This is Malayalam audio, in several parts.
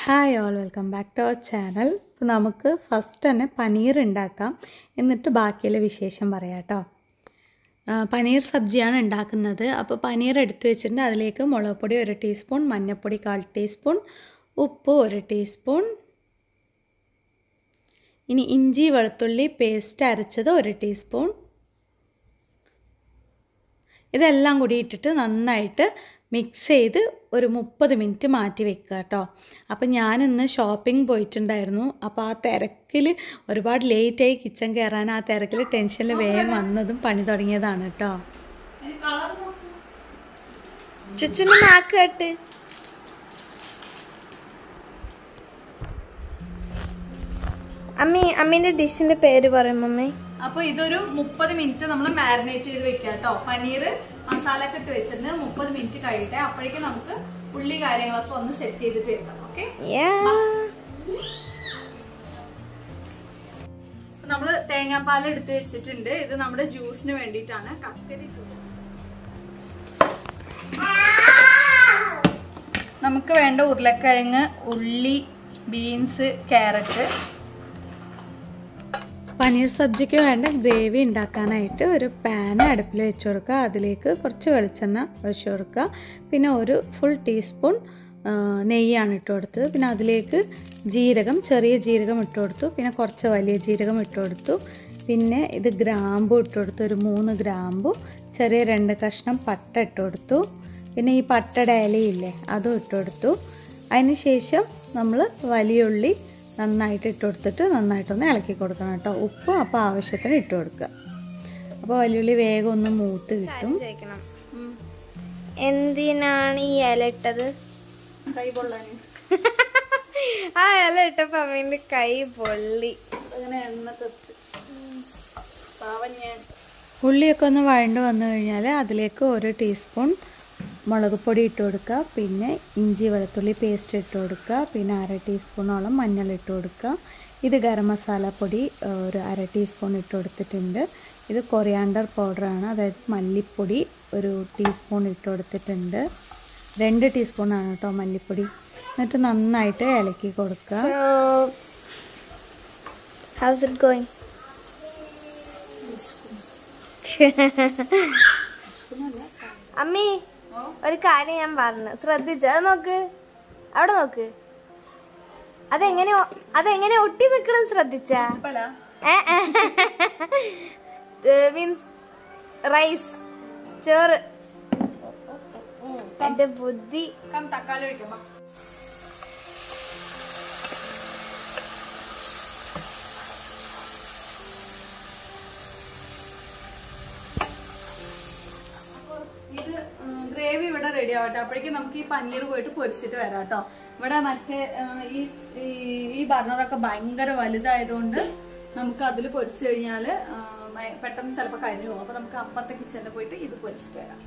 Hi all welcome back to our channel അപ്പോൾ നമുക്ക് ഫസ്റ്റ് തന്നെ പനീർ ഉണ്ടാക്കാം എന്നിട്ട് ബാക്കിയുള്ള വിശേഷം പറയാം കേട്ടോ ആ, പനീർ സബ്ജിയാണ് ഉണ്ടാക്കുന്നത് അപ്പോൾ പനീർ എടുത്ത് വെച്ചിട്ടുണ്ട് അതിലേക്ക് മുളക് പൊടി ഒരു ടീസ്പൂൺ മഞ്ഞൾപ്പൊടി കാൽ ടീസ്പൂൺ ഉപ്പ് ഒരു ടീസ്പൂൺ ഇനി ഇഞ്ചി വെളുത്തുള്ളി പേസ്റ്റ് അരച്ചത് ഒരു ടീസ്പൂൺ ഇതെല്ലാം കൂടി ഇട്ടിട്ട് നന്നായിട്ട് മിക്സ് ചെയ്ത് ഒരു മുപ്പത് മിനിറ്റ് മാറ്റി വെക്കുക കേട്ടോ അപ്പം ഞാനിന്ന് ഷോപ്പിംഗ് പോയിട്ടുണ്ടായിരുന്നു അപ്പോൾ ആ തിരക്കിൽ ഒരുപാട് ലേറ്റായി കിച്ചൺ കയറാൻ ആ തിരക്കിൽ ടെൻഷനിൽ വേഗം വന്നതും പണി തുടങ്ങിയതാണ് കേട്ടോ ചുച്ചുന് നാക്ക് കെട്ട് അമ്മി അമ്മീന്റെ ഡിഷിന്റെ പേര് പറയും മമ്മി അപ്പോൾ ഇതൊരു മുപ്പത് മിനിറ്റ് നമ്മൾ മാരിനേറ്റ് ചെയ്ത് വെക്കുക കേട്ടോ പനീർ മസാല ഒക്കെ ഇട്ട് വെച്ചിട്ട് മുപ്പത് മിനിറ്റ് കഴിയട്ടെ അപ്പോഴേക്കും നമുക്ക് ഉള്ളി കാര്യങ്ങളൊക്കെ ഒന്ന് സെറ്റ് ചെയ്തിട്ട് വെക്കാം ഓക്കെ നമ്മൾ തേങ്ങാപ്പാൽ എടുത്ത് വെച്ചിട്ടുണ്ട് ഇത് നമ്മുടെ ജ്യൂസിന് വേണ്ടിയിട്ടാണ് കക്കരി ജ്യൂസ് നമുക്ക് വേണ്ട ഉരുളക്കിഴങ്ങ് ഉള്ളി ബീൻസ് ക്യാരറ്റ് പനീർ സബ്ജിക്ക് വേണ്ട ഗ്രേവി ഉണ്ടാക്കാനായിട്ട് ഒരു പാൻ അടുപ്പിൽ വെച്ച് കൊടുക്കുക അതിലേക്ക് കുറച്ച് വെളിച്ചെണ്ണ ഒഴിച്ച് കൊടുക്കുക പിന്നെ ഒരു ഫുൾ ടീസ്പൂൺ ആ, നെയ്യാണ് ഇട്ട് കൊടുത്തത് പിന്നെ അതിലേക്ക് ജീരകം ചെറിയ ജീരകം ഇട്ട് കൊടുത്തു പിന്നെ കുറച്ച് വലിയ ജീരകം ഇട്ട് കൊടുത്തു പിന്നെ ഇത് ഗ്രാമ്പു ഇട്ട് കൊടുത്തു ഒരു മൂന്ന് ഗ്രാമ്പു ചെറിയ രണ്ട് കഷ്ണം പട്ട ഇട്ട് കൊടുത്തു പിന്നെ ഈ പട്ടയുടെ ഇലയില്ലേ അതും ഇട്ട് കൊടുത്തു അതിന് ശേഷം നമ്മൾ വലിയ ഉള്ളി നന്നായിട്ട് ഇട്ട് കൊടുത്തിട്ട് നന്നായിട്ടൊന്ന് ഇളക്കി കൊടുക്കണം കേട്ടോ ഉപ്പും അപ്പോൾ ആവശ്യത്തിന് ഇട്ട് കൊടുക്കുക അപ്പോൾ വലിയുള്ളി വേഗം ഒന്ന് മൂത്ത് കിട്ടും ചോദിക്കണം എന്തിനാണ് ഈ ഇല ഇട്ടത് കൈ പൊള്ളാൻ ആ ഇല ഇട്ടപ്പോ അമ്മീന്റെ കൈ പൊള്ളി അങ്ങനെ എണ്ണ തെച്ച് പാവം ഞാൻ ഉള്ളിയൊക്കെ ഒന്ന് വഴണ്ട് വന്നു കഴിഞ്ഞാൽ അതിലേക്ക് ഒരു ടീസ്പൂൺ മുളക് പൊടി ഇട്ട് കൊടുക്കുക പിന്നെ ഇഞ്ചി വെളുത്തുള്ളി പേസ്റ്റ് ഇട്ട് കൊടുക്കുക പിന്നെ അര ടീസ്പൂണോളം മഞ്ഞൾ ഇട്ട് കൊടുക്കുക ഇത് ഗരം മസാല പൊടി ആ, ഒരു അര ടീസ്പൂൺ ഇട്ട് കൊടുത്തിട്ടുണ്ട് ഇത് കൊറിയാണ്ടർ പൗഡറാണ് അതായത് മല്ലിപ്പൊടി ഒരു ടീസ്പൂൺ ഇട്ട് കൊടുത്തിട്ടുണ്ട് രണ്ട് ടീസ്പൂണാണ് കേട്ടോ മല്ലിപ്പൊടി എന്നിട്ട് നന്നായിട്ട് ഇളക്കി കൊടുക്കുക സോ ഹൗസ് ഇറ്റ് ഗോയിങ് അമ്മി ഒരു കാര്യം ഞാൻ പറഞ്ഞു ശ്രദ്ധിച്ച അത് നോക്ക് അവിടെ നോക്ക് അതെങ്ങനെ ഒ- അതെങ്ങനെ ഒട്ടി നിക്കണം ശ്രദ്ധിച്ച ഉപ്പലാ? മീൻസ് റൈസ് ചോറ് എന്റെ ബുദ്ധി കം തക്കാളി ഒഴിക്കുമ്പോ ഇത് ഗ്രേവി ഇവിടെ റെഡി ആവട്ടെ അപ്പോഴേക്കും നമുക്ക് ഈ പനീർ പോയിട്ട് പൊരിച്ചിട്ട് വരാം കേട്ടോ ഇവിടെ മറ്റേ ആ, ഈ ഈ- ഈ ബർണറൊക്കെ ഭയങ്കര വലുതായതുകൊണ്ട് നമുക്ക് അതിൽ പൊരിച്ചു കഴിഞ്ഞാൽ പെട്ടെന്ന് ചിലപ്പോൾ കഴിഞ്ഞു പോകും അപ്പൊ നമുക്ക് അപ്പുറത്തെ കിച്ചണിൽ പോയിട്ട് ഇത് പൊരിച്ചിട്ട് വരാം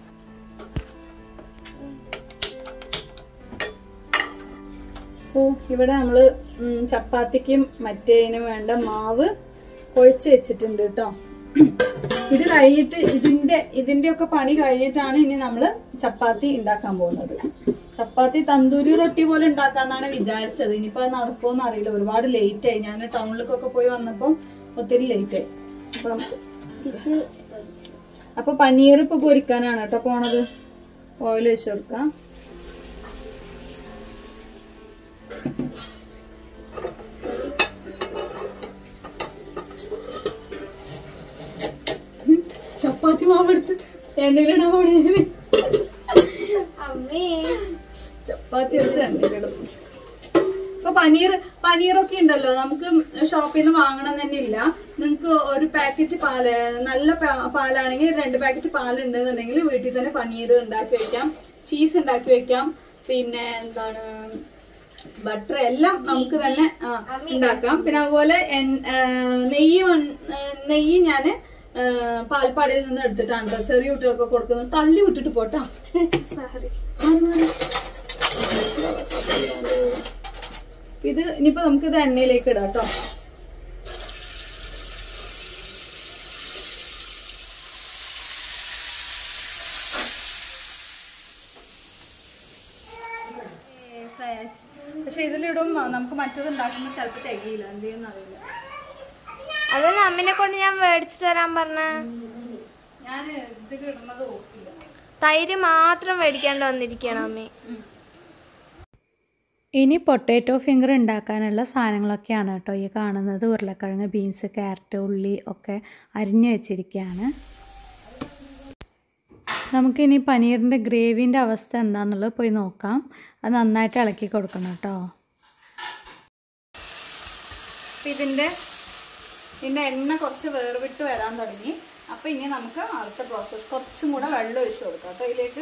ഓ ഇവിടെ നമ്മള് ഉം, ചപ്പാത്തിക്കും മറ്റേതിനും വേണ്ട മാവ് കുഴച്ച് വെച്ചിട്ടുണ്ട് കേട്ടോ ഇത് കഴിഞ്ഞിട്ട് ഇതിന്റെ ഇതിന്റെ ഒക്കെ പണി കഴിഞ്ഞിട്ടാണ് ഇനി നമ്മള് ചപ്പാത്തി ഉണ്ടാക്കാൻ പോകുന്നത് ചപ്പാത്തി തന്തൂരി റൊട്ടി പോലെ ഉണ്ടാക്കാന്നാണ് വിചാരിച്ചത് ഇനിയിപ്പോ അത് നടക്കുമോന്ന് അറിയില്ല ഒരുപാട് ലേറ്റ് ആയി ഞാൻ ടൗണിലേക്കൊക്കെ പോയി വന്നപ്പോ ഒത്തിരി ലേറ്റ് ആയി അപ്പൊ നമുക്ക് അപ്പൊ പനീർ ഇപ്പൊ പൊരിക്കാനാണ് കേട്ടോ പോണത് ഓയിൽ വെച്ച് കൊടുക്കാം ചപ്പാത്തി മാവെടുത്ത് എണ്ണയിലിടാൻ പോണേ അമ്മേ ചപ്പാത്തി എടുത്ത് എണ്ണയിലിടും ഇപ്പൊ പനീർ പനീറൊക്കെ ഉണ്ടല്ലോ നമുക്ക് ഷോപ്പിൽ നിന്ന് വാങ്ങണം തന്നെ ഇല്ല നിങ്ങൾക്ക് ഒരു പാക്കറ്റ് പാല് നല്ല പാ- പാലാണെങ്കിൽ രണ്ട് പാക്കറ്റ് പാലുണ്ടെന്നുണ്ടെങ്കിൽ വീട്ടിൽ തന്നെ പനീർ ഉണ്ടാക്കി വെക്കാം ചീസ് ഉണ്ടാക്കി വെക്കാം പിന്നെ എന്താണ് ബട്ടർ എല്ലാം നമുക്ക് തന്നെ ആ, ഉണ്ടാക്കാം പിന്നെ അതുപോലെ എൺ- ആ, നെയ്യ് വന്ന്- ആ, നെയ്യ് ഞാന് ആ, പാൽപ്പാടിയിൽ നിന്ന് എടുത്തിട്ടാണ് കേട്ടോ ചെറിയ കുട്ടികൾക്ക് കൊടുക്കുന്നത് തള്ളി വിട്ടിട്ട് പോട്ടോ സോറി ഇത് ഇനിയിപ്പോ നമുക്ക് ഇത് എണ്ണയിലേക്ക് ഇടാം കേട്ടോ പക്ഷെ ഇത് ഇതിലിടും നമുക്ക് മറ്റത് ഉണ്ടാക്കുമ്പോൾ ചിലപ്പോൾ തികയില്ല എന്ത് ചെയ്യുന്ന അറിയില്ല അതന്നെ അമ്മിനെ കൊണ്ട് ഞാൻ മേടിച്ചിട്ട് വരാൻ പറഞ്ഞ ഞാൻ ഇതിലിടുന്നത് ഓർക്കില്ല തൈര് മാത്രം മേടിക്കാണ്ട് വന്നിരിക്കണം അമ്മി ഇനി പൊട്ടാറ്റോ ഫിംഗർ ഉണ്ടാക്കാനുള്ള സാധനങ്ങളൊക്കെയാണ് കേട്ടോ ഈ കാണുന്നത് ഉരുളക്കിഴങ്ങ് ബീൻസ് ക്യാരറ്റ് ഉള്ളി ഒക്കെ അരിഞ്ഞു വെച്ചിരിക്കുകയാണ് നമുക്കിനി പനീറിൻ്റെ ഗ്രേവിൻ്റെ അവസ്ഥ എന്താണെന്നുള്ളത് പോയി നോക്കാം അത് നന്നായിട്ട് ഇളക്കി കൊടുക്കണം കേട്ടോ ഇതിൻ്റെ ഇതിൻ്റെ എണ്ണ കുറച്ച് വേർവിട്ട് വരാൻ തുടങ്ങി അപ്പോൾ ഇനി നമുക്ക് അടുത്ത പ്രോസസ്സ് കുറച്ചും കൂടെ വെള്ളം ഒഴിച്ചു കൊടുക്കാം കേട്ടോ ഇതിലേക്ക്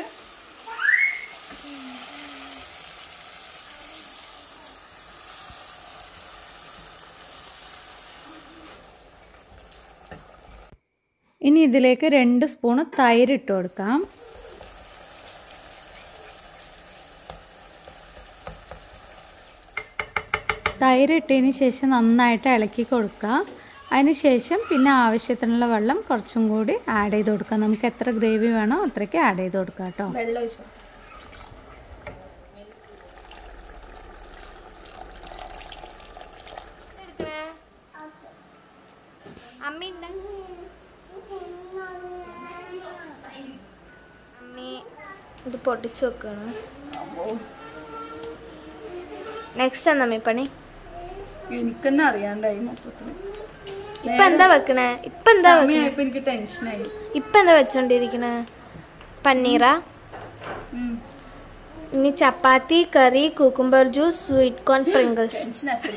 ഇനി ഇതിലേക്ക് രണ്ട് സ്പൂണ് തൈര് ഇട്ട് കൊടുക്കാം തൈര് ഇട്ടതിന് ശേഷം നന്നായിട്ട് ഇളക്കി കൊടുക്കുക അതിന് ശേഷം പിന്നെ ആവശ്യത്തിനുള്ള വെള്ളം കുറച്ചും കൂടി ആഡ് ചെയ്ത് കൊടുക്കുക നമുക്ക് എത്ര ഗ്രേവി വേണോ അത്രയ്ക്ക് ആഡ് ചെയ്ത് കൊടുക്കുക കേട്ടോ വെള്ളം ഒഴിച്ചു അമ്മി ഉണ്ട്? അമ്മി ഇത് പൊട്ടിച്ചു വെക്കാണ് നെക്സ്റ്റ് എന്നാ അമ്മി പണി എനിക്ക് തന്നെ അറിയാണ്ടായി മൊത്തത്തിൽ ഇപ്പൊ എന്താ വെക്കണേ ഇപ്പൊ എന്താ വെക്കണേ സമയമായപ്പോൾ എനിക്ക് ടെൻഷനായി ഇപ്പൊ എന്താ വെച്ചോണ്ടിരിക്കണേ പന്നീറാ ഇനി ചപ്പാത്തി കറി cucumber juice sweet corn pringles ടെൻഷനായി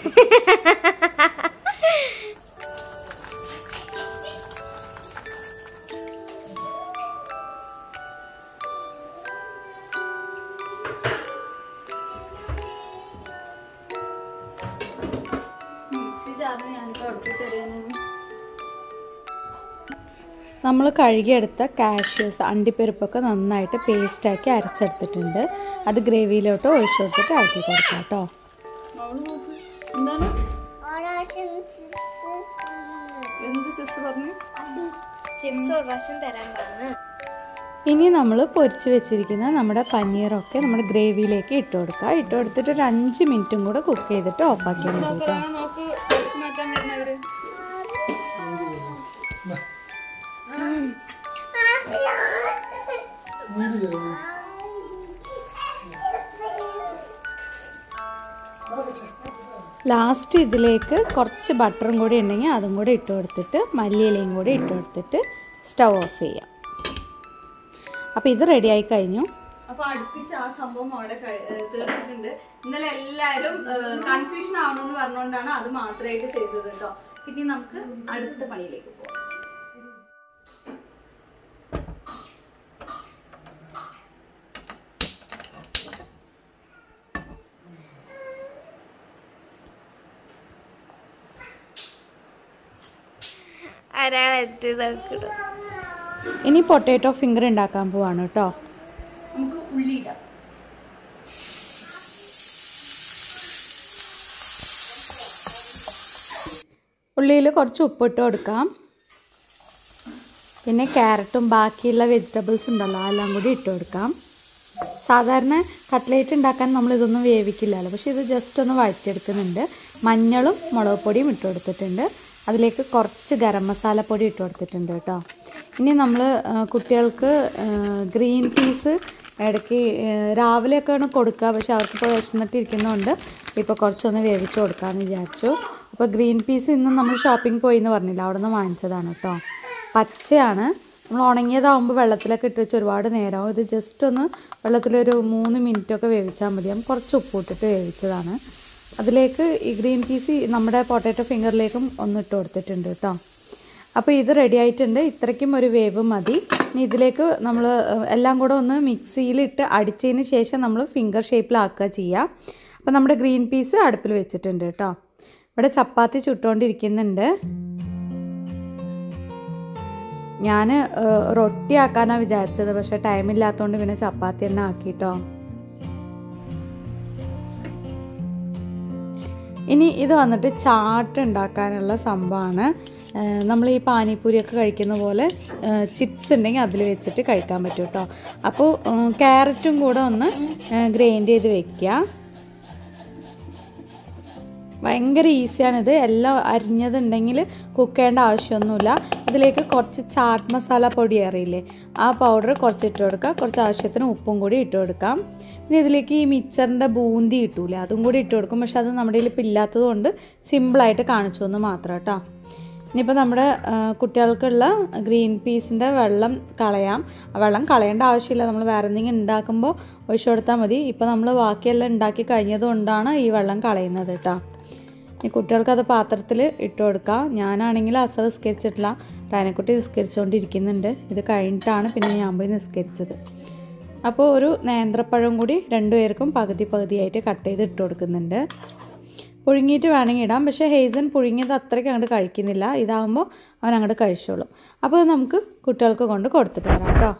നമ്മൾ കഴുകിയെടുത്ത കാഷ്യൂസ് അണ്ടിപ്പരിപ്പൊക്കെ നന്നായിട്ട് പേസ്റ്റാക്കി അരച്ചെടുത്തിട്ടുണ്ട് അത് ഗ്രേവിയിലോട്ട് ഒഴിച്ചു കൊടുത്തിട്ട് ഇളക്കി കൊടുക്കാം കേട്ടോ എന്താണ് എന്ത് സിസ് പറഞ്ഞു ചിപ്സ് ഒരു പ്രാവശ്യം തരാൻ പറഞ്ഞു ഇനി നമ്മൾ പൊരിച്ച് വെച്ചിരിക്കുന്ന നമ്മുടെ പനീറൊക്കെ നമ്മുടെ ഗ്രേവിയിലേക്ക് ഇട്ട് കൊടുക്കുക ഇട്ട് കൊടുത്തിട്ട് ഒരു അഞ്ച് മിനിറ്റും കൂടെ കുക്ക് ചെയ്തിട്ട് ഓഫാക്കിയാൽ മതി കേട്ടോ ലാസ്റ്റ് ഇതിലേക്ക് കുറച്ച് ബട്ടറും കൂടി ഉണ്ടെങ്കിൽ അതും കൂടി ഇട്ട് കൊടുത്തിട്ട് മല്ലിയിലയും കൂടി ഇട്ട് കൊടുത്തിട്ട് സ്റ്റവ് ഓഫ് ചെയ്യാം അപ്പോൾ ഇത് റെഡി ആയി കഴിഞ്ഞു അപ്പോൾ അടുപ്പിച്ച് ആ സംഭവം അവിടെ തീർന്നിട്ടുണ്ട് ഇന്നലെ എല്ലാവരും കൺഫ്യൂഷൻ ആവണമെന്ന് പറഞ്ഞുകൊണ്ടാണ് അത് മാത്രമായിട്ട് ചെയ്തത് കേട്ടോ പിന്നെ നമുക്ക് അടുത്ത പണിയിലേക്ക് പോകാം ഒരാൾ എത്തി നോക്കണം ഇനി പൊട്ടാറ്റോ ഫിംഗർ ഉണ്ടാക്കാൻ പോവാണ് കേട്ടോ നമുക്ക് ഉള്ളി ഇടാം ഉള്ളിയിൽ കുറച്ച് ഉപ്പിട്ട് കൊടുക്കാം പിന്നെ ക്യാരറ്റും ബാക്കിയുള്ള വെജിറ്റബിൾസ് ഉണ്ടല്ലോ എല്ലാം കൂടി ഇട്ട് കൊടുക്കാം സാധാരണ കട്ട്ലേറ്റ് ഉണ്ടാക്കാൻ നമ്മൾ ഇതൊന്നും വേവിക്കില്ലല്ലോ പക്ഷേ ഇത് ജസ്റ്റ് ഒന്ന് വഴറ്റിയെടുക്കുന്നുണ്ട് മഞ്ഞളും മുളക് പൊടിയും ഇട്ട് കൊടുത്തിട്ടുണ്ട് അതിലേക്ക് കുറച്ച് ഗരം മസാലപ്പൊടി ഇട്ട് കൊടുത്തിട്ടുണ്ട് കേട്ടോ ഇനി നമ്മൾ കുട്ടികൾക്ക് ഗ്രീൻ പീസ് ഇടയ്ക്ക് രാവിലെയൊക്കെയാണ് കൊടുക്കുക പക്ഷെ അവർക്കിപ്പോൾ വിശന്നിട്ടിരിക്കുന്നതുകൊണ്ട് ഇപ്പോൾ കുറച്ചൊന്ന് വേവിച്ച് കൊടുക്കാമെന്ന് വിചാരിച്ചു അപ്പോൾ ഗ്രീൻ പീസ് ഇന്ന് നമ്മൾ ഷോപ്പിംഗ് പോയി എന്ന് പറഞ്ഞില്ല അവിടെ നിന്ന് വാങ്ങിച്ചതാണ് കേട്ടോ പച്ചയാണ് നമ്മൾ ഉണങ്ങിയതാവുമ്പോൾ വെള്ളത്തിലൊക്കെ ഇട്ട് വെച്ച് ഒരുപാട് നേരമാവും ഇത് ജസ്റ്റ് ഒന്ന് വെള്ളത്തിലൊരു മൂന്ന് മിനിറ്റൊക്കെ വേവിച്ചാൽ മതി ഞാൻ കുറച്ച് ഉപ്പ് ഇട്ടിട്ട് വേവിച്ചതാണ് അതിലേക്ക് ഈ ഗ്രീൻ പീസ് നമ്മുടെ പൊട്ടാറ്റോ ഫിംഗറിലേക്കും ഒന്ന് ഇട്ട് കൊടുത്തിട്ടുണ്ട് കേട്ടോ അപ്പോൾ ഇത് റെഡി ആയിട്ടുണ്ട് ഇത്രയ്ക്കും ഒരു വേവ് മതി ഇനി ഇതിലേക്ക് നമ്മൾ എല്ലാം കൂടെ ഒന്ന് മിക്സിയിലിട്ട് അടിച്ചതിന് ശേഷം നമ്മൾ ഫിംഗർ ഷേപ്പിലാക്കുക ചെയ്യുക അപ്പോൾ നമ്മുടെ ഗ്രീൻ പീസ് അടുപ്പിൽ വെച്ചിട്ടുണ്ട് കേട്ടോ ഇവിടെ ചപ്പാത്തി ചുട്ടുകൊണ്ടിരിക്കുന്നുണ്ട് ഞാൻ റൊട്ടി ആക്കാനാണ് വിചാരിച്ചത് പക്ഷേ ടൈമില്ലാത്തതുകൊണ്ട് പിന്നെ ചപ്പാത്തി തന്നെ ആക്കിട്ടോ ഇനി ഇത് വന്നിട്ട് ചാട്ട് ഉണ്ടാക്കാനുള്ള സംഭവമാണ് നമ്മൾ ഈ പാനിപ്പൂരിയൊക്കെ കഴിക്കുന്ന പോലെ ചിപ്സ് ഉണ്ടെങ്കിൽ അതിൽ വെച്ചിട്ട് കഴിക്കാൻ പറ്റും കേട്ടോ അപ്പോൾ ക്യാരറ്റും കൂടെ ഒന്ന് ഗ്രൈൻഡ് ചെയ്ത് വെക്കുക ഭയങ്കര ഈസിയാണിത് എല്ലാം അരിഞ്ഞതുണ്ടെങ്കിൽ കുക്ക് ചെയ്യേണ്ട ആവശ്യമൊന്നുമില്ല ഇതിലേക്ക് കുറച്ച് ചാട്ട് മസാല പൊടി അറിയില്ലേ ആ പൗഡർ കുറച്ച് ഇട്ട് കൊടുക്കുക കുറച്ച് ആവശ്യത്തിന് ഉപ്പും കൂടി ഇട്ട് കൊടുക്കാം പിന്നെ ഇതിലേക്ക് ഈ മിക്സറിൻ്റെ ബൂന്തി കിട്ടൂലേ അതും കൂടി ഇട്ട് കൊടുക്കും പക്ഷെ അത് നമ്മുടെ കയ്യിൽ ഇപ്പം ഇല്ലാത്തത് കൊണ്ട് സിമ്പിളായിട്ട് കാണിച്ചു എന്ന് മാത്രം കേട്ടോ ഇനിയിപ്പോൾ നമ്മുടെ ആ, കുട്ടികൾക്കുള്ള ഗ്രീൻ പീസിൻ്റെ വെള്ളം കളയാം ആ വെള്ളം കളയേണ്ട ആവശ്യമില്ല നമ്മൾ വേറെ എന്തെങ്കിലും ഉണ്ടാക്കുമ്പോൾ ഒഴിച്ചു കൊടുത്താൽ മതി ഇപ്പോൾ നമ്മൾ ബാക്കിയെല്ലാം ഉണ്ടാക്കി കഴിഞ്ഞത് കൊണ്ടാണ് ഈ വെള്ളം കളയുന്നത് കേട്ടോ ഈ കുട്ടികൾക്ക് അത് പാത്രത്തിൽ ഇട്ട് കൊടുക്കാം ഞാനാണെങ്കിൽ അസർ നിസ്കരിച്ചിട്ടില്ല റൈനക്കുട്ടി നിസ്കരിച്ചുകൊണ്ടിരിക്കുന്നുണ്ട് ഇത് കഴിഞ്ഞിട്ടാണ് പിന്നെ ഞാൻ പോയി നിസ്കരിച്ചത് അപ്പോൾ ഒരു നേന്ത്രപ്പഴം കൂടി രണ്ടുപേർക്കും പകുതി പകുതിയായിട്ട് കട്ട് ചെയ്ത് ഇട്ട് കൊടുക്കുന്നുണ്ട് പുഴുങ്ങിയിട്ട് വേണമെങ്കിൽ ഇടാം പക്ഷേ ഹേസൻ പുഴുങ്ങിയത് അത്രയ്ക്ക് അങ്ങോട്ട് കഴിക്കുന്നില്ല ഇതാകുമ്പോൾ അവൻ അങ്ങോട്ട് കഴിച്ചോളും അപ്പോൾ ഇത് നമുക്ക് കുട്ടികൾക്ക് കൊണ്ട് കൊടുത്തിട്ട് വരാം കേട്ടോ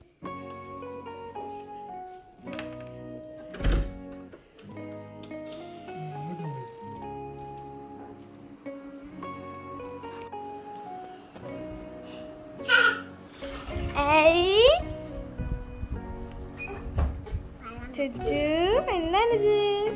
ഏയ്. ചുച്ചു എന്താണിത്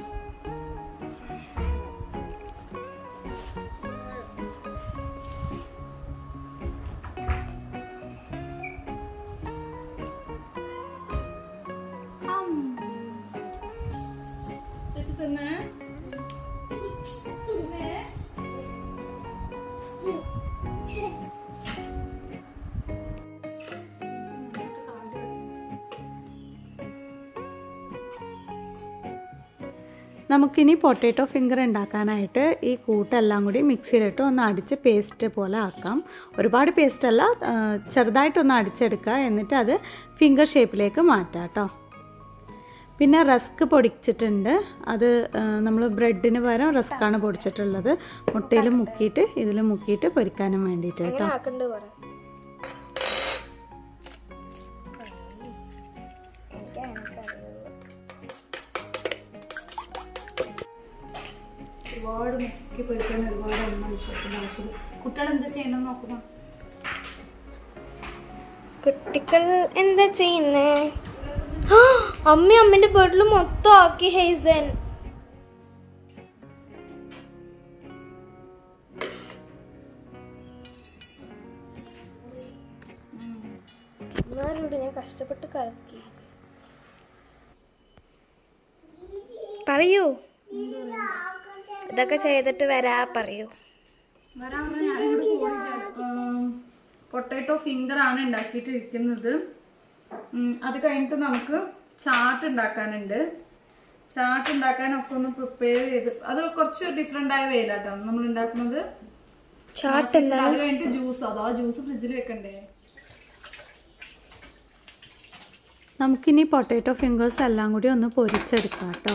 നമുക്കിനി പൊട്ടാറ്റോ ഫിംഗർ ഉണ്ടാക്കാനായിട്ട് ഈ കൂട്ടെല്ലാം കൂടി മിക്സിയിലിട്ട് ഒന്ന് അടിച്ച് പേസ്റ്റ് പോലെ ആക്കാം ഒരുപാട് പേസ്റ്റ് അല്ല ആ, ചെറുതായിട്ടൊന്ന് അടിച്ചെടുക്കുക എന്നിട്ട് അത് ഫിംഗർ ഷേപ്പിലേക്ക് മാറ്റാം കേട്ടോ പിന്നെ റസ്ക് പൊടിച്ചിട്ടുണ്ട് അത് നമ്മൾ ബ്രെഡിന് പകരം റസ്ക്കാണ് പൊടിച്ചിട്ടുള്ളത് മുട്ടയിൽ മുക്കിയിട്ട് ഇതിൽ മുക്കിയിട്ട് പൊരിക്കാനും വേണ്ടിയിട്ട് കേട്ടോ എങ്ങനെ ആക്കണ്ട് പറ ഒരുപാട് മുക്കി പൊരിക്കാൻ ഒരുപാട് എണ്ണ ആവശ്യത്തിന് ആവശ്യമില്ല കുട്ടികൾ എന്ത് ചെയ്യണം നോക്കുമ്പോൾ കുട്ടികൾ എന്താ ചെയ്യുന്നേ ആ, അമ്മ അമ്മന്റെ ബെഡിൽ മൊത്തം ആക്കി ഹേസൻ എന്നാലും ഞാൻ കഷ്ടപ്പെട്ട് കലക്കി പറയൂ ഇതൊക്കെ ചെയ്തിട്ട് വരാ പറയൂ പൊട്ടാറ്റോ ഫിംഗർ ആണ് ഉണ്ടാക്കിയിട്ടിരിക്കുന്നത് ഉം, അത് കഴിഞ്ഞിട്ട് നമുക്ക് ചാട്ട് ഉണ്ടാക്കാനുണ്ട് ചാട്ട് ഉണ്ടാക്കാനൊക്കെ ഒന്ന് പ്രിപ്പയർ ചെയ്ത് അത് കുറച്ച് ഡിഫറെൻ്റ് ആയ വേലാട്ടാണ് നമ്മൾ ഉണ്ടാക്കുന്നത് ചാട്ട് അത് കഴിഞ്ഞിട്ട് ജ്യൂസ് അതോ ആ ജ്യൂസ് ഫ്രിഡ്ജിൽ വെക്കണ്ടേ നമുക്കിനി പൊട്ടാറ്റോ ഫിംഗേഴ്സ് എല്ലാം കൂടി ഒന്ന് പൊരിച്ചെടുക്കാം കേട്ടോ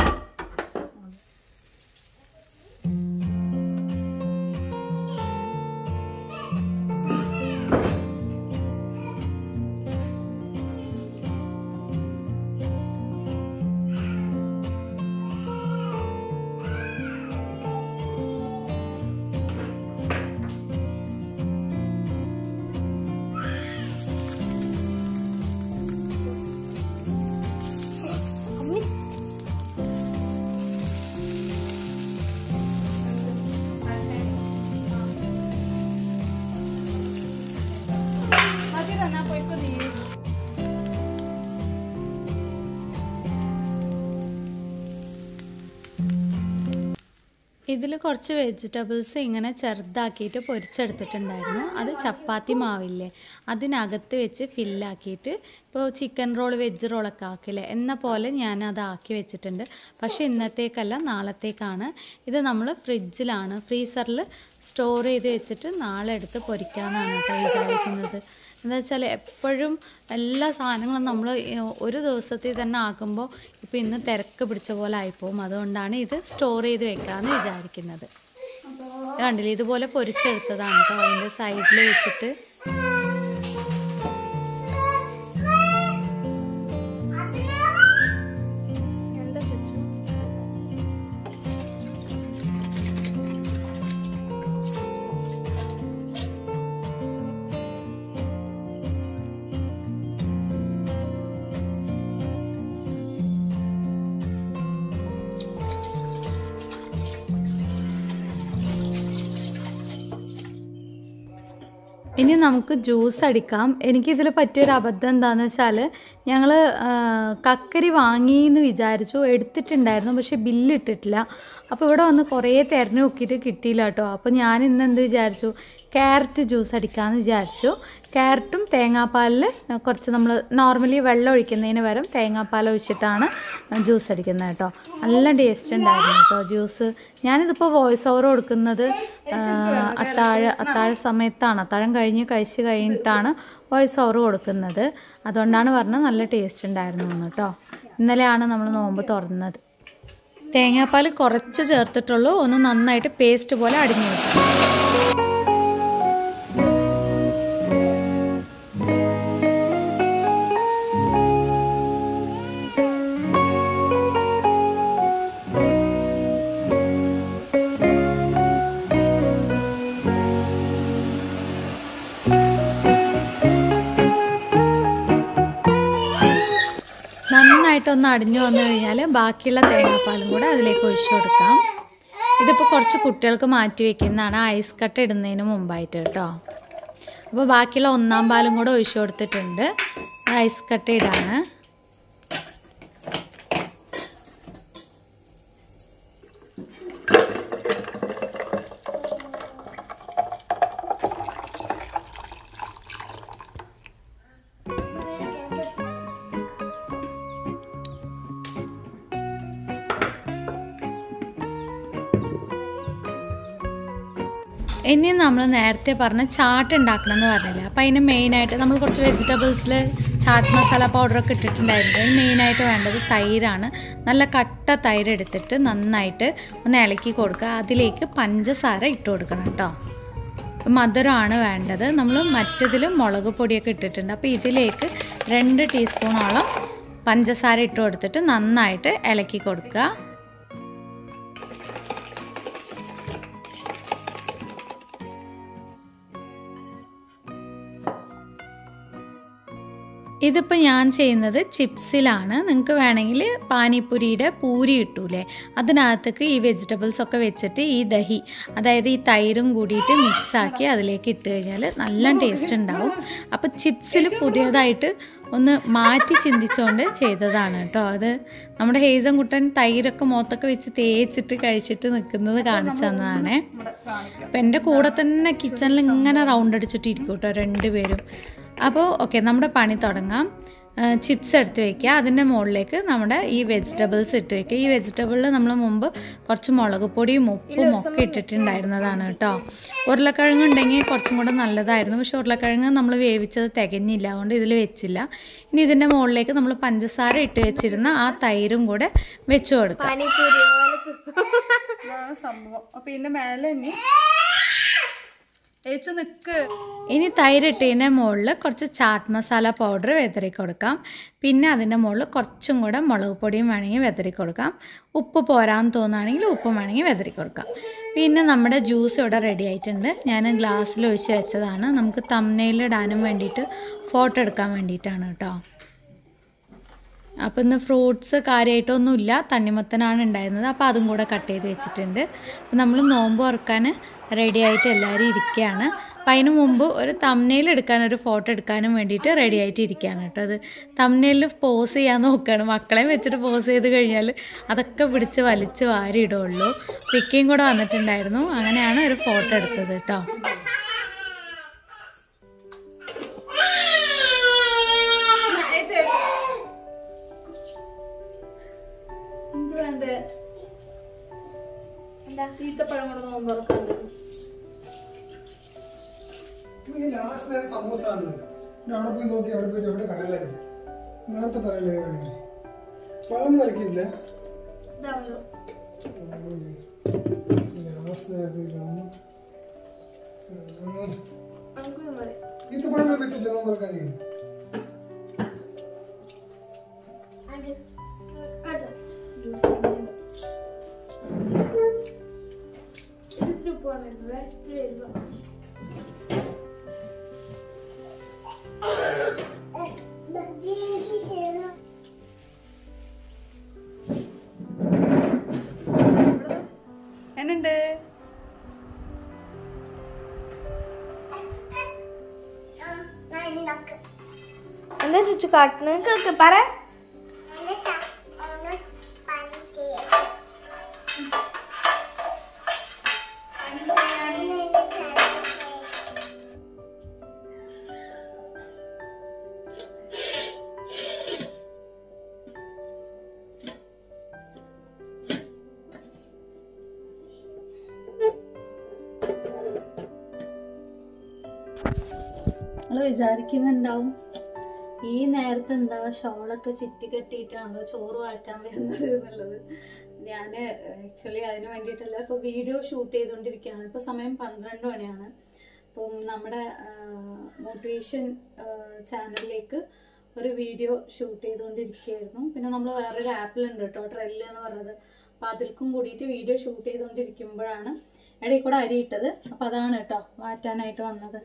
ഇതിൽ കുറച്ച് വെജിറ്റബിൾസ് ഇങ്ങനെ ചെറുതാക്കിയിട്ട് പൊരിച്ചെടുത്തിട്ടുണ്ടായിരുന്നു അത് ചപ്പാത്തി മാവില്ലേ അതിനകത്ത് വെച്ച് ഫില്ലാക്കിയിട്ട് ഇപ്പോൾ ചിക്കൻ റോൾ വെജ് റോളൊക്കെ ആക്കില്ലേ എന്ന പോലെ ഞാൻ അത് ആക്കി വെച്ചിട്ടുണ്ട് പക്ഷേ ഇന്നത്തേക്കല്ല നാളത്തേക്കാണ് ഇത് നമ്മൾ ഫ്രിഡ്ജിലാണ് ഫ്രീസറിൽ സ്റ്റോർ ചെയ്ത് വെച്ചിട്ട് നാളെ എടുത്ത് പൊരിക്കാമെന്നാണ് കേട്ടോ വിചാരിക്കുന്നത് എന്താ വെച്ചാൽ എപ്പോഴും എല്ലാ സാധനങ്ങളും നമ്മൾ ഒരു ദിവസത്തിൽ തന്നെ ആക്കുമ്പോൾ ഇപ്പോൾ ഇന്ന് തിരക്ക് പിടിച്ച പോലെ ആയിപ്പോവും അതുകൊണ്ടാണ് ഇത് സ്റ്റോർ ചെയ്ത് വെക്കാമെന്ന് വിചാരിക്കുന്നത് ഇത് കണ്ടില്ലേ ഇതുപോലെ പൊരിച്ചെടുത്തതാണ് കേട്ടോ അതിൻ്റെ സൈഡിൽ വെച്ചിട്ട് എന്താ ചുച്ചു ഇനി നമുക്ക് ജ്യൂസ് അടിക്കാം എനിക്കിതിൽ പറ്റിയൊരു അബദ്ധം എന്താണെന്ന് വെച്ചാൽ ഞങ്ങൾ കക്കരി വാങ്ങി എന്ന് വിചാരിച്ചു എടുത്തിട്ടുണ്ടായിരുന്നു പക്ഷേ ബില്ല് ഇട്ടിട്ടില്ല അപ്പോൾ ഇവിടെ വന്ന് കുറേ തിരഞ്ഞു നോക്കിയിട്ട് കിട്ടിയില്ല കേട്ടോ അപ്പോൾ ഞാൻ ഇന്ന് എന്ത് വിചാരിച്ചു ക്യാരറ്റ് ജ്യൂസ് അടിക്കാമെന്ന് വിചാരിച്ചു ക്യാരറ്റും തേങ്ങാപ്പാലിൽ കുറച്ച് നമ്മൾ നോർമലി വെള്ളം ഒഴിക്കുന്നതിന് പകരം തേങ്ങാപ്പാൽ ഒഴിച്ചിട്ടാണ് ജ്യൂസ് അടിക്കുന്നത് കേട്ടോ നല്ല ടേസ്റ്റ് ഉണ്ടായിരുന്നു കേട്ടോ ജ്യൂസ് ഞാനിതിപ്പോൾ വോയിസ് ഓവർ കൊടുക്കുന്നത് ആ, അത്താഴ അത്താഴ സമയത്താണ് അത്താഴം കഴിഞ്ഞ് കഴിച്ച് കഴിഞ്ഞിട്ടാണ് വോയിസ് ഓവർ കൊടുക്കുന്നത് അതുകൊണ്ടാണ് പറഞ്ഞത് നല്ല ടേസ്റ്റ് ഉണ്ടായിരുന്നു എന്ന് കേട്ടോ ഇന്നലെയാണ് നമ്മൾ നോമ്പ് തുറന്നത് തേങ്ങാപ്പാൽ കുറച്ച് ചേർത്തിട്ടുള്ളൂ ഒന്ന് നന്നായിട്ട് പേസ്റ്റ് പോലെ അടിഞ്ഞു കിട്ടും നന്നായിട്ടൊന്ന് അടിഞ്ഞു വന്നു കഴിഞ്ഞാൽ ബാക്കിയുള്ള തേങ്ങാപ്പാലും കൂടെ അതിലേക്ക് ഒഴിച്ചു കൊടുക്കാം ഇതിപ്പോൾ കുറച്ച് കുട്ടികൾക്ക് മാറ്റി വെക്കുന്നതാണ് ഐസ് കട്ട ഇടുന്നതിന് മുമ്പായിട്ട് കേട്ടോ അപ്പോൾ ബാക്കിയുള്ള ഒന്നാം പാലും കൂടെ ഒഴിച്ചു കൊടുത്തിട്ടുണ്ട് ഐസ് കട്ട ഇടാണ് ഇനി നമ്മൾ നേരത്തെ പറഞ്ഞ ചാട്ട് ഉണ്ടാക്കണം എന്ന് പറഞ്ഞില്ല അപ്പം അതിന് മെയിനായിട്ട് നമ്മൾ കുറച്ച് വെജിറ്റബിൾസിൽ ചാറ്റ് മസാല പൗഡറൊക്കെ ഇട്ടിട്ടുണ്ടായിരുന്നു അതിന് മെയിനായിട്ട് വേണ്ടത് തൈരാണ് നല്ല കട്ട തൈര് എടുത്തിട്ട് നന്നായിട്ട് ഒന്ന് ഇളക്കി കൊടുക്കുക അതിലേക്ക് പഞ്ചസാര ഇട്ട് കൊടുക്കണം കേട്ടോ മധുരമാണ് വേണ്ടത് നമ്മൾ മറ്റതിലും മുളക് പൊടിയൊക്കെ ഇട്ടിട്ടുണ്ട് അപ്പോൾ ഇതിലേക്ക് രണ്ട് ടീസ്പൂണോളം പഞ്ചസാര ഇട്ട് കൊടുത്തിട്ട് നന്നായിട്ട് ഇളക്കി കൊടുക്കുക ഇതിപ്പോൾ ഞാൻ ചെയ്യുന്നത് ചിപ്സിലാണ് നിങ്ങൾക്ക് വേണമെങ്കിൽ പാനിപ്പുരിയുടെ പൂരി കിട്ടൂലേ അതിനകത്തേക്ക് ഈ വെജിറ്റബിൾസ് ഒക്കെ വെച്ചിട്ട് ഈ ദഹി അതായത് ഈ തൈരും കൂടിയിട്ട് മിക്സാക്കി അതിലേക്ക് ഇട്ട് കഴിഞ്ഞാൽ നല്ല ടേസ്റ്റ് ഉണ്ടാവും അപ്പോൾ ചിപ്സിൽ പുതിയതായിട്ട് ഒന്ന് മാറ്റി ചിന്തിച്ചുകൊണ്ട് ചെയ്തതാണ് കേട്ടോ അത് നമ്മുടെ ഹേസൻ കുട്ടൻ തൈരൊക്കെ മുഖത്തൊക്കെ വെച്ച് തേച്ചിട്ട് കഴിച്ചിട്ട് നിൽക്കുന്നത് കാണിച്ചു തന്നതാണേ അപ്പം എൻ്റെ കൂടെ തന്നെ കിച്ചണിൽ ഇങ്ങനെ റൗണ്ട് അടിച്ചിട്ട് ഇരിക്കും കേട്ടോ രണ്ടുപേരും അപ്പോൾ ഓക്കെ നമ്മുടെ പണി തുടങ്ങാം ചിപ്സ് എടുത്ത് വയ്ക്കുക അതിൻ്റെ മുകളിലേക്ക് നമ്മുടെ ഈ വെജിറ്റബിൾസ് ഇട്ട് വയ്ക്കുക ഈ വെജിറ്റബിളിൽ നമ്മൾ മുമ്പ് കുറച്ച് മുളക് പൊടിയും ഉപ്പും ഒക്കെ ഇട്ടിട്ടുണ്ടായിരുന്നതാണ് കേട്ടോ ഉരുളക്കിഴങ്ങ് ഉണ്ടെങ്കിൽ കുറച്ചും കൂടെ നല്ലതായിരുന്നു പക്ഷേ ഉരുളക്കിഴങ്ങ് നമ്മൾ വേവിച്ചത് തികഞ്ഞില്ല അതുകൊണ്ട് ഇതിൽ വെച്ചില്ല ഇനി ഇതിൻ്റെ മുകളിലേക്ക് നമ്മൾ പഞ്ചസാര ഇട്ട് വെച്ചിരുന്ന ആ തൈരും കൂടെ വെച്ച് കൊടുക്കുക പാനിപ്പൂരി പോലെ തിന്നു. ഇതാണ് സംഭവം അപ്പോൾ ഇതിൻ്റെ മേലെ ഇനി ഏച്ചു നിൽക്ക് ഇനി തൈരിട്ടതിൻ്റെ മുകളിൽ കുറച്ച് ചാട്ട് മസാല പൗഡർ വെതറി കൊടുക്കാം പിന്നെ അതിൻ്റെ മുകളിൽ കുറച്ചും കൂടെ മുളക് പൊടിയും വേണമെങ്കിൽ വെതറി കൊടുക്കാം ഉപ്പ് പോരാന്ന് തോന്നുകയാണെങ്കിൽ ഉപ്പും വേണമെങ്കിൽ വെതറി കൊടുക്കാം പിന്നെ നമ്മുടെ ജ്യൂസ് ഇവിടെ റെഡി ആയിട്ടുണ്ട് ഞാൻ ഗ്ലാസ്സിൽ ഒഴിച്ച് വെച്ചതാണ് നമുക്ക് തമ്മനയിലിടാനും വേണ്ടിയിട്ട് ഫോട്ടോ എടുക്കാൻ വേണ്ടിയിട്ടാണ് കേട്ടോ അപ്പോൾ ഇന്ന് ഫ്രൂട്ട്സ് കാര്യമായിട്ടൊന്നുമില്ല തണ്ണിമത്തനാണ് ഉണ്ടായിരുന്നത് അപ്പോൾ അതും കൂടെ കട്ട് ചെയ്ത് വെച്ചിട്ടുണ്ട് അപ്പോൾ നമ്മൾ നോമ്പ് തുറക്കാൻ റെഡി ആയിട്ട് എല്ലാവരും ഇരിക്കുകയാണ് അപ്പം അതിന് മുമ്പ് ഒരു തമ്മനയിൽ എടുക്കാൻ ഒരു ഫോട്ടോ എടുക്കാനും വേണ്ടിയിട്ട് റെഡി ആയിട്ട് ഇരിക്കുകയാണ് കേട്ടോ അത് തമ്മനയിൽ പോസ് ചെയ്യാൻ നോക്കുകയാണ് മക്കളെയും വെച്ചിട്ട് പോസ് ചെയ്ത് കഴിഞ്ഞാൽ അതൊക്കെ പിടിച്ച് വലിച്ച് വാരി ഇടുള്ളൂ പിക്കയും കൂടെ വന്നിട്ടുണ്ടായിരുന്നു അങ്ങനെയാണ് ഒരു ഫോട്ടോ എടുത്തത് കേട്ടോ ഈ ലാസ്റ്റ് നേരം സമൂസ തന്നത്. ഞാൻ അവിടെ പോയി നോക്കി അവിടെ പോയി എവിടെ കടലായിരുന്നു നേരത്തെ പറയല്ലേ വെള്ളം കളിക്കില്ല ലാസ്റ്റ് നേരത്തെ ഇല്ലാന്ന്. ഉം. ഈത്തപ്പഴം വെച്ചില്ല നോമ്പ് തുറക്കാനേ എന്നുണ്ട് എന്താ ചുച്ചു കാട്ടണ് കേക്ക് പറ നിങ്ങൾ വിചാരിക്കുന്നുണ്ടാവും ഈ നേരത്തെ എന്താ ഷോളൊക്കെ ചുറ്റി കെട്ടിയിട്ടാണല്ലോ ചോറ് മാറ്റാൻ വരുന്നത് എന്നുള്ളത് ഞാൻ ആക്ച്വലി അതിന് വേണ്ടിയിട്ടല്ല ഇപ്പോൾ വീഡിയോ ഷൂട്ട് ചെയ്തുകൊണ്ടിരിക്കുകയാണ് ഇപ്പോൾ സമയം പന്ത്രണ്ട് മണിയാണ് അപ്പം നമ്മുടെ മോട്ടിവേഷൻ ചാനലിലേക്ക് ഒരു വീഡിയോ ഷൂട്ട് ചെയ്തുകൊണ്ടിരിക്കുകയായിരുന്നു പിന്നെ നമ്മൾ വേറൊരു ആപ്പിലുണ്ട് കേട്ടോ ട്രെല്ല് എന്ന് പറയുന്നത് അപ്പോൾ അതിൽക്കും കൂടിയിട്ട് വീഡിയോ ഷൂട്ട് ചെയ്തുകൊണ്ടിരിക്കുമ്പോഴാണ് ഇടയിൽ കൂടെ അരിയിട്ടത് അപ്പോൾ അതാണ് കേട്ടോ മാറ്റാനായിട്ട് വന്നത്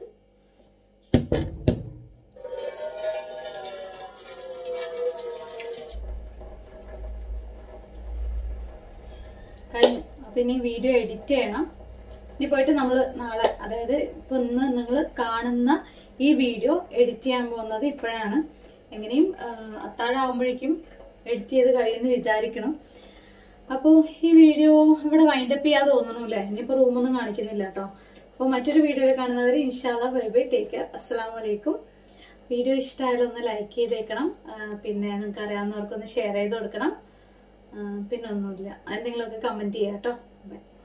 കഴിഞ്ഞു അപ്പം ഇനി വീഡിയോ എഡിറ്റ് ചെയ്യണം ഇനി പോയിട്ട് നമ്മൾ നാളെ അതായത് ഇപ്പൊ ഇന്ന് നിങ്ങൾ കാണുന്ന ഈ വീഡിയോ എഡിറ്റ് ചെയ്യാൻ പോകുന്നത് ഇപ്പോഴാണ് എങ്ങനെയും അത്താഴാവുമ്പോഴേക്കും എഡിറ്റ് ചെയ്ത് കഴിയുമെന്ന് വിചാരിക്കണം അപ്പോൾ ഈ വീഡിയോ ഇവിടെ വൈൻഡപ്പ് ചെയ്യാതെ തോന്നണല്ലേ ഇനിയിപ്പോൾ റൂമൊന്നും കാണിക്കുന്നില്ല കേട്ടോ അപ്പോൾ മറ്റൊരു വീഡിയോയിൽ കാണുന്നവർ ഇൻഷാല്ല ബൈ ബൈ ടേക്ക് കെയർ അസ്സാം വലൈക്കും വീഡിയോ ഇഷ്ടമായാലും ഒന്ന് ലൈക്ക് ചെയ്തേക്കണം ആ, പിന്നെ നിങ്ങൾക്ക് അറിയാവുന്നവർക്കൊന്ന് ഷെയർ ചെയ്ത് കൊടുക്കണം ആ, പിന്നെ ഒന്നുമില്ല എന്തെങ്കിലുമൊക്കെ കമൻറ്റ് ചെയ്യാം കേട്ടോ ബൈ